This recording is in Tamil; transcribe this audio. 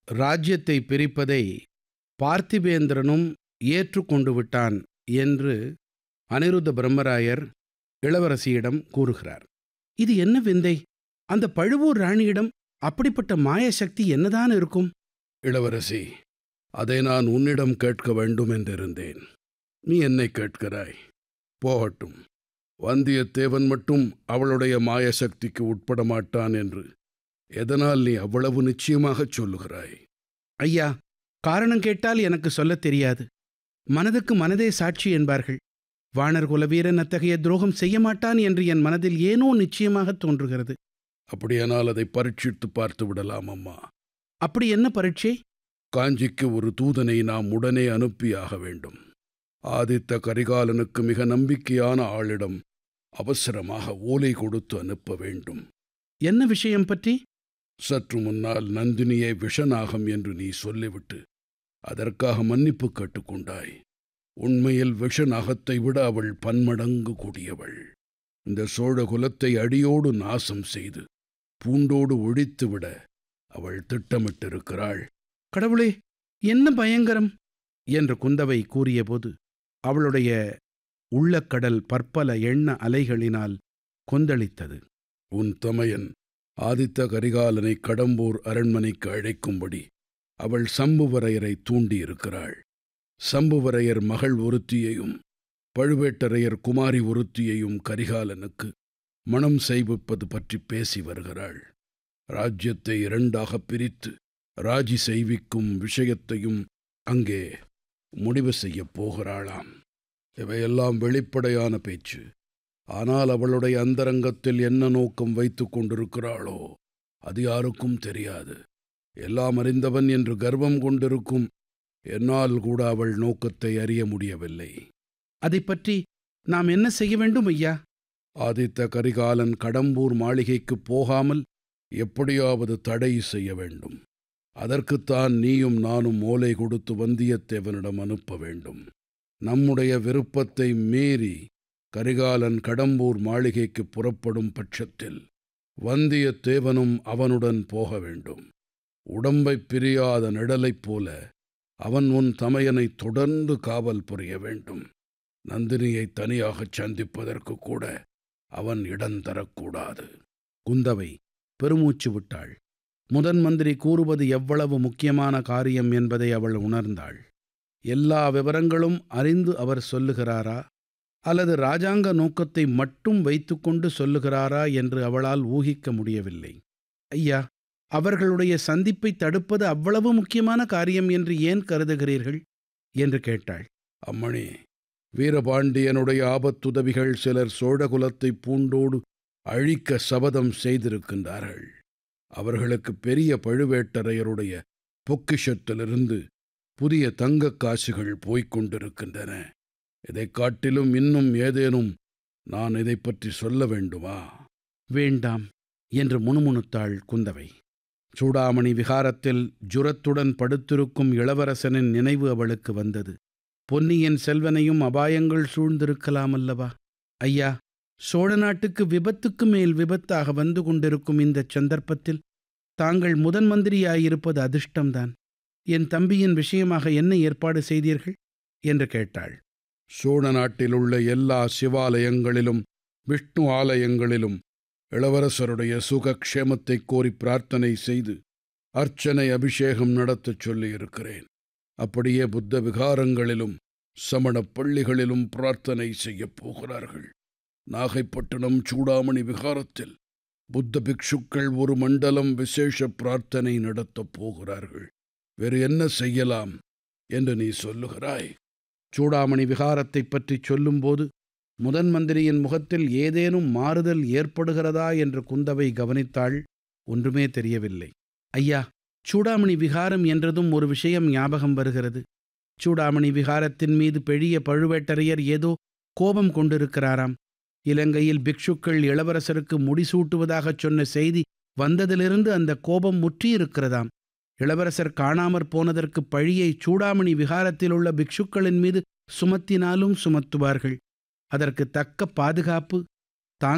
ராஜ்யத்தை பிரிப்பதை பார்த்திபேந்திரனும் ஏற்றுக்கொண்டு விட்டான் என்று அனிருத்த பிரம்மராயர் இளவரசியிடம் கூறுகிறார் இது என்ன விந்தை அந்த பழுவூர் ராணியிடம் அப்படிப்பட்ட மாயசக்தி என்னதான் இருக்கும் இளவரசி அதை நான் உன்னிடம் கேட்க வேண்டும் என்றிருந்தேன் நீ என்னை கேட்கிறாய் போகட்டும் வந்தியத்தேவன் மட்டும் அவளுடைய மாயசக்திக்கு உட்பட மாட்டான் என்று எதனால் நீ அவ்வளவு நிச்சயமாகச் சொல்லுகிறாய் ஐயா காரணம் கேட்டால் எனக்கு சொல்லத் தெரியாது மனதுக்கு மனதே சாட்சி என்பார்கள் வானர் குலவீரன் அத்தகைய துரோகம் செய்ய மாட்டான் என்று என் மனதில் ஏனோ நிச்சயமாக தோன்றுகிறது அப்படியானால் அதை பரீட்சித்து பார்த்து விடலாம் அம்மா அப்படி என்ன பரீட்சை காஞ்சிக்கு ஒரு தூதனை நாம் உடனே அனுப்பியாக வேண்டும் ஆதித்த கரிகாலனுக்கு மிக நம்பிக்கையான ஆளிடம் அவசரமாக ஓலை கொடுத்து அனுப்ப வேண்டும் என்ன விஷயம் பற்றி சற்று முன்னால் நந்தினியை விஷநாகம் என்று நீ சொல்லிவிட்டு அதற்காக மன்னிப்பு கேட்டுக்கொண்டாய் உண்மையில் விஷநாகத்தை விட அவள் பன்மடங்கு கூடியவள் இந்த சோழ குலத்தை அடியோடு நாசம் செய்து பூண்டோடு ஒழித்துவிட அவள் திட்டமிட்டிருக்கிறாள் கடவுளே என்ன பயங்கரம் என்று குந்தவை கூறியபோது அவளுடைய உள்ளக்கடல் பற்பல எண்ண அலைகளினால் கொந்தளித்தது உன் தமையன் ஆதித்த கரிகாலனை கடம்பூர் அரண்மனைக்கு அழைக்கும்படி அவள் சம்புவரையரை தூண்டியிருக்கிறாள் சம்புவரையர் மகள் ஒருத்தியையும் பழுவேட்டரையர் குமாரி ஒருத்தியையும் கரிகாலனுக்கு மணம் செய்விப்பது பற்றி பேசி வருகிறாள் ராஜ்யத்தை இரண்டாகப் பிரித்து ராஜி செய்விக்கும் விஷயத்தையும் அங்கே முடிவு செய்யப் போகிறாளாம் இவையெல்லாம் வெளிப்படையான பேச்சு ஆனால் அவளுடைய அந்தரங்கத்தில் என்ன நோக்கம் வைத்துக் கொண்டிருக்கிறாளோ அது யாருக்கும் தெரியாது எல்லாம் அறிந்தவன் என்று கர்வம் கொண்டிருக்கும் என்னால் கூட அவள் நோக்கத்தை அறிய முடியவில்லை அதை பற்றி நாம் என்ன செய்ய வேண்டும் ஐயா ஆதித்த கரிகாலன் கடம்பூர் மாளிகைக்குப் போகாமல் எப்படியாவது தடை செய்ய வேண்டும் அதற்குத்தான் நீயும் நானும் ஓலை கொடுத்து வந்தியத்தேவனிடம் அனுப்ப வேண்டும் நம்முடைய விருப்பத்தை மீறி கரிகாலன் கடம்பூர் மாளிகைக்கு புறப்படும் பட்சத்தில் வந்தியத்தேவனும் அவனுடன் போக வேண்டும் உடம்பைப் பிரியாத நிழலைப் போல அவன் உன் தமையனை தொடர்ந்து காவல் புரிய வேண்டும் நந்தினியை தனியாகச் சந்திப்பதற்கு கூட அவன் இடம் தரக்கூடாது குந்தவை பெருமூச்சு விட்டாள் முதன் மந்திரி கூறுவது எவ்வளவு முக்கியமான காரியம் என்பதை அவள் உணர்ந்தாள் எல்லா விவரங்களும் அறிந்து அவர் சொல்லுகிறாரா அல்லது ராஜாங்க நோக்கத்தை மட்டும் வைத்துக்கொண்டு சொல்லுகிறாரா என்று அவளால் ஊகிக்க முடியவில்லை ஐயா அவர்களுடைய சந்திப்பை தடுப்பது அவ்வளவு முக்கியமான காரியம் என்று ஏன் கருதுகிறீர்கள் என்று கேட்டாள் அம்மணி வீரபாண்டியனுடைய ஆபத்துதவிகள் சிலர் சோழகுலத்தை பூண்டோடு அழிக்க சபதம் செய்திருக்கின்றார்கள் அவர்களுக்கு பெரிய பழுவேட்டரையருடைய பொக்கிஷத்திலிருந்து புதிய தங்கக் காசுகள் போய்க் கொண்டிருக்கின்றன இதைக் காட்டிலும் இன்னும் ஏதேனும் நான் இதைப் பற்றி சொல்ல வேண்டுமா வேண்டாம் என்று முணுமுணுத்தாள் குந்தவை சூடாமணி விகாரத்தில் ஜுரத்துடன் படுத்திருக்கும் இளவரசனின் நினைவு அவளுக்கு வந்தது பொன்னியின் செல்வனையும் அபாயங்கள் சூழ்ந்திருக்கலாம் அல்லவா ஐயா சோழ நாட்டுக்கு விபத்துக்கு மேல் விபத்தாக வந்து கொண்டிருக்கும் இந்த சந்தர்ப்பத்தில் தாங்கள் முதன் மந்திரியாயிருப்பது அதிர்ஷ்டம்தான் என் தம்பியின் விஷயமாக என்ன ஏற்பாடு செய்தீர்கள் என்று கேட்டாள் சோழ நாட்டிலுள்ள எல்லா சிவாலயங்களிலும் விஷ்ணு ஆலயங்களிலும் இளவரசருடைய சுகக்ஷேமத்தைக் கோரி பிரார்த்தனை செய்து அர்ச்சனை அபிஷேகம் நடத்தச் சொல்லியிருக்கிறேன் அப்படியே புத்த விகாரங்களிலும் சமணப் பள்ளிகளிலும் பிரார்த்தனை செய்யப் போகிறார்கள் நாகைப்பட்டினம் சூடாமணி விகாரத்தில் புத்த பிக்ஷுக்கள் ஒரு மண்டலம் விசேஷ பிரார்த்தனை நடத்தப் போகிறார்கள் வேறு என்ன செய்யலாம் என்று நீ சொல்லுகிறாய் சூடாமணி விகாரத்தைப் பற்றி சொல்லும்போது முதன் மந்திரியின் முகத்தில் ஏதேனும் மாறுதல் ஏற்படுகிறதா என்று குந்தவை கவனித்தாள் ஒன்றுமே தெரியவில்லை ஐயா சூடாமணி விகாரம் என்றதும் ஒரு விஷயம் ஞாபகம் வருகிறது சூடாமணி விகாரத்தின் மீது பெரிய பழுவேட்டரையர் ஏதோ கோபம் கொண்டிருக்கிறாராம் இலங்கையில் பிக்ஷுக்கள் இளவரசருக்கு முடிசூட்டுவதாகச் சொன்ன செய்தி வந்ததிலிருந்து அந்த கோபம் முற்றியிருக்கிறதாம் இளவரசர் காணாமற் போனதற்கு பழியை சூடாமணி விகாரத்தில் உள்ள பிக்ஷுக்களின் மீது சுமத்தினாலும் சுமத்துவார்கள் அதற்கு தக்க பாதுகாப்பு